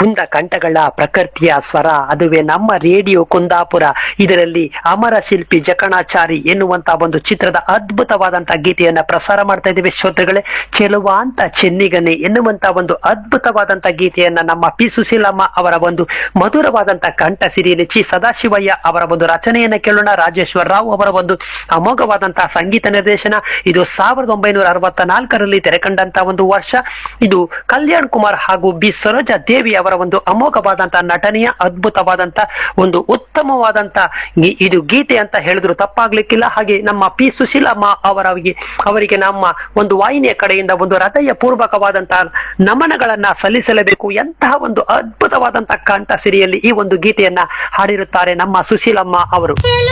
ಕುಂದ ಕಂಠಗಳ ಪ್ರಕೃತಿಯ ಸ್ವರ ಅದುವೇ ನಮ್ಮ ರೇಡಿಯೋ ಕುಂದಾಪುರ ಇದರಲ್ಲಿ ಅಮರ ಶಿಲ್ಪಿ ಜಕಣಾಚಾರಿ ಎನ್ನುವಂತ ಒಂದು ಚಿತ್ರದ ಅದ್ಭುತವಾದಂತಹ ಗೀತೆಯನ್ನ ಪ್ರಸಾರ ಮಾಡ್ತಾ ಇದ್ದೇವೆ ಶ್ರೋತೃಗಳೇ ಚೆಲುವಾಂತ ಚೆನ್ನಿಗನೆ ಎನ್ನುವಂತ ಒಂದು ಅದ್ಭುತವಾದಂತ ಗೀತೆಯನ್ನ ನಮ್ಮ ಪಿ ಸುಶೀಲಮ್ಮ ಅವರ ಒಂದು ಮಧುರವಾದಂತ ಕಂಠ ಸಿರಿಯಲ್ಲಿ ಚಿ ಸದಾಶಿವಯ್ಯ ಅವರ ಒಂದು ರಚನೆಯನ್ನ ಕೇಳೋಣ ರಾಜೇಶ್ವರ ರಾವ್ ಅವರ ಒಂದು ಅಮೋಘವಾದಂತಹ ಸಂಗೀತ ನಿರ್ದೇಶನ ಇದು ಸಾವಿರದ ಒಂಬೈನೂರ ಅರವತ್ತ ನಾಲ್ಕರಲ್ಲಿ ತೆರೆಕಂಡಂತ ಒಂದು ವರ್ಷ ಇದು ಕಲ್ಯಾಣ್ ಕುಮಾರ್ ಹಾಗೂ ಬಿ ಸರೋಜಾ ದೇವಿ ಅವರ ಒಂದು ಅಮೋಘವಾದಂತಹ ನಟನೆಯ ಅದ್ಭುತವಾದಂತ ಒಂದು ಉತ್ತಮವಾದಂತ ಗಿ- ಇದು ಗೀತೆ ಅಂತ ಹೇಳಿದ್ರು ತಪ್ಪಾಗ್ಲಿಕ್ಕಿಲ್ಲ ಹಾಗೆ ನಮ್ಮ ಪಿ ಸುಶೀಲಮ್ಮ ಅವರಿಗೆ ಅವರಿಗೆ ನಮ್ಮ ಒಂದು ವಾಹಿನಿಯ ಕಡೆಯಿಂದ ಒಂದು ಹೃದಯ ಪೂರ್ವಕವಾದಂತಹ ನಮನಗಳನ್ನ ಸಲ್ಲಿಸಲೇಬೇಕು ಎಂತಹ ಒಂದು ಅದ್ಭುತವಾದಂತಹ ಕಂಠ ಸಿರಿಯಲ್ಲಿ ಈ ಒಂದು ಗೀತೆಯನ್ನ ಹಾಡಿರುತ್ತಾರೆ ನಮ್ಮ ಸುಶೀಲಮ್ಮ ಅವರು ಚೆಲುವ